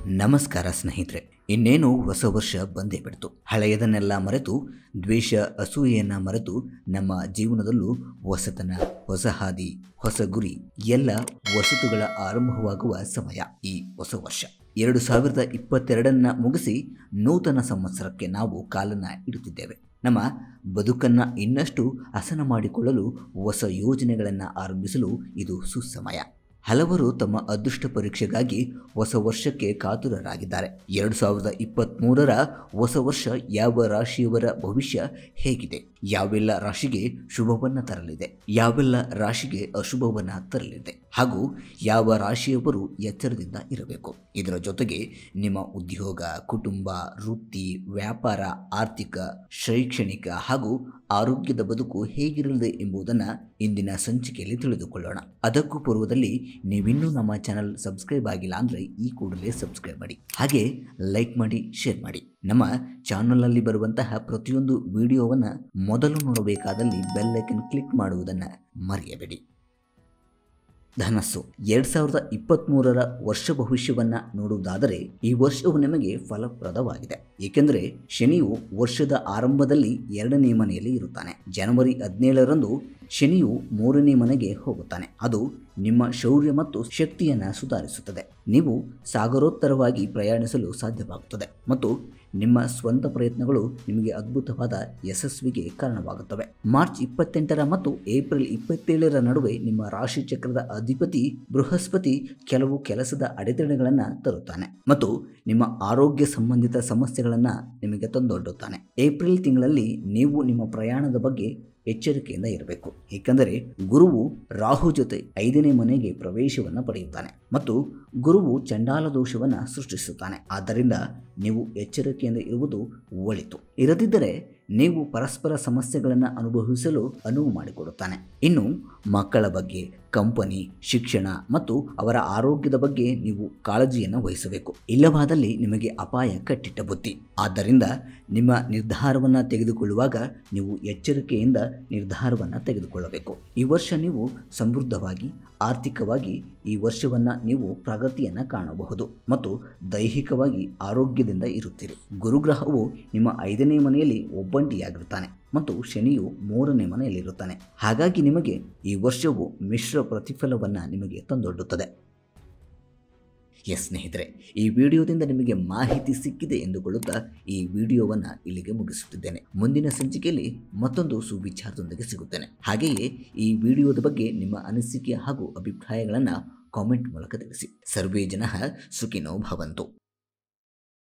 ನಮಸ್ಕಾರ ಸ್ನೇಹಿತರೆ ಇನ್ನೇನು ಹೊಸ ವರ್ಷ ಬಂದೇ ಬಿಡ್ತು ಹಳೆಯದನ್ನೆಲ್ಲ ಮರೆತು ದ್ವೇಷ ಅಸೂಯೆಯನ್ನ ಮರೆತು ನಮ್ಮ ಜೀವನದಲ್ಲೂ ಹೊಸತನ ಹೊಸ ಹಾದಿ ಹೊಸ ಗುರಿ ಎಲ್ಲ ವಸತುಗಳ ಆರಂಭವಾಗುವ ಸಮಯ ಈ ಹೊಸ ವರ್ಷ ಎರಡು ಸಾವಿರದ ಇಪ್ಪತ್ತೆರಡನ್ನ ಮುಗಿಸಿ ನೂತನ ಸಂವತ್ಸರಕ್ಕೆ ನಾವು ಕಾಲನ್ನ ಇಡುತ್ತಿದ್ದೇವೆ ನಮ್ಮ ಬದುಕನ್ನು ಇನ್ನಷ್ಟು ಹಸನ ಮಾಡಿಕೊಳ್ಳಲು ಹೊಸ ಯೋಜನೆಗಳನ್ನು ಆರಂಭಿಸಲು ಇದು ಸುಸಮಯ ಹಲವರು ತಮ್ಮ ಅದೃಷ್ಟ ಪರೀಕ್ಷೆಗಾಗಿ ಹೊಸ ವರ್ಷಕ್ಕೆ ಕಾತುರರಾಗಿದ್ದಾರೆ ಎರಡು ಸಾವಿರದ ಇಪ್ಪತ್ತ್ಮೂರರ ಹೊಸ ವರ್ಷ ಯಾವ ರಾಶಿಯವರ ಭವಿಷ್ಯ ಹೇಗಿದೆ ಯಾವೆಲ್ಲ ರಾಶಿಗೆ ಶುಭವನ್ನು ತರಲಿದೆ ಯಾವೆಲ್ಲ ರಾಶಿಗೆ ಅಶುಭವನ್ನು ತರಲಿದೆ ಹಾಗೂ ಯಾವ ರಾಶಿಯವರು ಎಚ್ಚರದಿಂದ ಇರಬೇಕು ಇದರ ಜೊತೆಗೆ ನಿಮ್ಮ ಉದ್ಯೋಗ ಕುಟುಂಬ ವೃತ್ತಿ ವ್ಯಾಪಾರ ಆರ್ಥಿಕ ಶೈಕ್ಷಣಿಕ ಹಾಗೂ ಆರೋಗ್ಯದ ಬದುಕು ಹೇಗಿರಲಿದೆ ಎಂಬುದನ್ನು ಇಂದಿನ ಸಂಚಿಕೆಯಲ್ಲಿ ತಿಳಿದುಕೊಳ್ಳೋಣ ಅದಕ್ಕೂ ಪೂರ್ವದಲ್ಲಿ ನೀವಿನ್ನೂ ನಮ್ಮ ಚಾನಲ್ ಸಬ್ಸ್ಕ್ರೈಬ್ ಆಗಿಲ್ಲ ಅಂದರೆ ಈ ಕೂಡಲೇ ಸಬ್ಸ್ಕ್ರೈಬ್ ಮಾಡಿ ಹಾಗೆ ಲೈಕ್ ಮಾಡಿ ಶೇರ್ ಮಾಡಿ ನಮ್ಮ ಚಾನಲ್ನಲ್ಲಿ ಬರುವಂತಹ ಪ್ರತಿಯೊಂದು ವಿಡಿಯೋವನ್ನು ಮೊದಲು ನೋಡಬೇಕಾದಲ್ಲಿ ಬೆಲ್ ಐಕನ್ ಕ್ಲಿಕ್ ಮಾಡುವುದನ್ನು ಮರೆಯಬೇಡಿ ಧನಸ್ಸು ಎರಡ್ ಸಾವಿರದ ಇಪ್ಪತ್ತ್ಮೂರರ ವರ್ಷ ಭವಿಷ್ಯವನ್ನ ನೋಡುವುದಾದರೆ ಈ ವರ್ಷವು ನಿಮಗೆ ಫಲಪ್ರದವಾಗಿದೆ ಏಕೆಂದರೆ ಶನಿಯು ವರ್ಷದ ಆರಂಭದಲ್ಲಿ ಎರಡನೇ ಮನೆಯಲ್ಲಿ ಇರುತ್ತಾನೆ ಜನವರಿ ಹದಿನೇಳರಂದು ಶನಿಯು ಮೂರನೇ ಮನೆಗೆ ಹೋಗುತ್ತಾನೆ ಅದು ನಿಮ್ಮ ಶೌರ್ಯ ಮತ್ತು ಶಕ್ತಿಯನ್ನು ಸುಧಾರಿಸುತ್ತದೆ ನೀವು ಸಾಗರೋತ್ತರವಾಗಿ ಪ್ರಯಾಣಿಸಲು ಸಾಧ್ಯವಾಗುತ್ತದೆ ಮತ್ತು ನಿಮ್ಮ ಸ್ವಂತ ಪ್ರಯತ್ನಗಳು ನಿಮಗೆ ಅದ್ಭುತವಾದ ಯಶಸ್ವಿಗೆ ಕಾರಣವಾಗುತ್ತವೆ ಮಾರ್ಚ್ ಇಪ್ಪತ್ತೆಂಟರ ಮತ್ತು ಏಪ್ರಿಲ್ ಇಪ್ಪತ್ತೇಳರ ನಡುವೆ ನಿಮ್ಮ ರಾಶಿ ಚಕ್ರದ ಅಧಿಪತಿ ಬೃಹಸ್ಪತಿ ಕೆಲವು ಕೆಲಸದ ಅಡೆತಡೆಗಳನ್ನು ತರುತ್ತಾನೆ ಮತ್ತು ನಿಮ್ಮ ಆರೋಗ್ಯ ಸಂಬಂಧಿತ ಸಮಸ್ಯೆಗಳನ್ನು ನಿಮಗೆ ತಂದೊಡ್ಡುತ್ತಾನೆ ಏಪ್ರಿಲ್ ತಿಂಗಳಲ್ಲಿ ನೀವು ನಿಮ್ಮ ಪ್ರಯಾಣದ ಬಗ್ಗೆ ಎಚ್ಚರಿಕೆಯಿಂದ ಇರಬೇಕು ಏಕೆಂದರೆ ಗುರುವು ರಾಹು ಜೊತೆ ಐದನೇ ಮನೆಗೆ ಪ್ರವೇಶವನ್ನು ಪಡೆಯುತ್ತಾನೆ ಮತ್ತು ಗುರುವು ಚಂಡಾಲ ದೋಷವನ್ನು ಸೃಷ್ಟಿಸುತ್ತಾನೆ ಆದ್ದರಿಂದ ನೀವು ಎಚ್ಚರಿಕೆಯಿಂದ ಇರುವುದು ಒಳಿತು ಇರದಿದ್ದರೆ ನೀವು ಪರಸ್ಪರ ಸಮಸ್ಯೆಗಳನ್ನು ಅನುಭವಿಸಲು ಅನುವು ಮಾಡಿಕೊಡುತ್ತಾನೆ ಇನ್ನು ಮಕ್ಕಳ ಬಗ್ಗೆ ಕಂಪನಿ ಶಿಕ್ಷಣ ಮತ್ತು ಅವರ ಆರೋಗ್ಯದ ಬಗ್ಗೆ ನೀವು ಕಾಳಜಿಯನ್ನು ವಹಿಸಬೇಕು ಇಲ್ಲವಾದಲ್ಲಿ ನಿಮಗೆ ಅಪಾಯ ಕಟ್ಟಿಟ್ಟ ಬುತ್ತಿ ಆದ್ದರಿಂದ ನಿಮ್ಮ ನಿರ್ಧಾರವನ್ನು ತೆಗೆದುಕೊಳ್ಳುವಾಗ ನೀವು ಎಚ್ಚರಿಕೆಯಿಂದ ನಿರ್ಧಾರವನ್ನು ತೆಗೆದುಕೊಳ್ಳಬೇಕು ಈ ವರ್ಷ ನೀವು ಸಮೃದ್ಧವಾಗಿ ಆರ್ಥಿಕವಾಗಿ ಈ ವರ್ಷವನ್ನು ನೀವು ಪ್ರಗತಿಯನ್ನು ಕಾಣಬಹುದು ಮತ್ತು ದೈಹಿಕವಾಗಿ ಆರೋಗ್ಯದಿಂದ ಇರುತ್ತೀರಿ ಗುರುಗ್ರಹವು ನಿಮ್ಮ ಐದನೇ ಮನೆಯಲ್ಲಿ ಒಬ್ಬಂಟಿಯಾಗಿರುತ್ತಾನೆ ಮತ್ತು ಶನಿಯು ಮೂರನೇ ಮನೆಯಲ್ಲಿರುತ್ತಾನೆ ಹಾಗಾಗಿ ನಿಮಗೆ ಈ ವರ್ಷವು ಮಿಶ್ರ ಪ್ರತಿಫಲವನ್ನು ನಿಮಗೆ ತಂದೊಡ್ಡುತ್ತದೆ ಎಸ್ ಸ್ನೇಹಿತರೆ ಈ ವಿಡಿಯೋದಿಂದ ನಿಮಗೆ ಮಾಹಿತಿ ಸಿಕ್ಕಿದೆ ಎಂದುಕೊಳ್ಳುತ್ತಾ ಈ ವಿಡಿಯೋವನ್ನು ಇಲ್ಲಿಗೆ ಮುಗಿಸುತ್ತಿದ್ದೇನೆ ಮುಂದಿನ ಸಂಚಿಕೆಯಲ್ಲಿ ಮತ್ತೊಂದು ಸುವಿಚಾರದೊಂದಿಗೆ ಸಿಗುತ್ತೇನೆ ಹಾಗೆಯೇ ಈ ವಿಡಿಯೋದ ಬಗ್ಗೆ ನಿಮ್ಮ ಅನಿಸಿಕೆ ಹಾಗೂ ಅಭಿಪ್ರಾಯಗಳನ್ನು ಕಾಮೆಂಟ್ ಮೂಲಕ ತಿಳಿಸಿ ಸರ್ವೇ ಜನ ಸುಖಿನೋ ಭವಂತು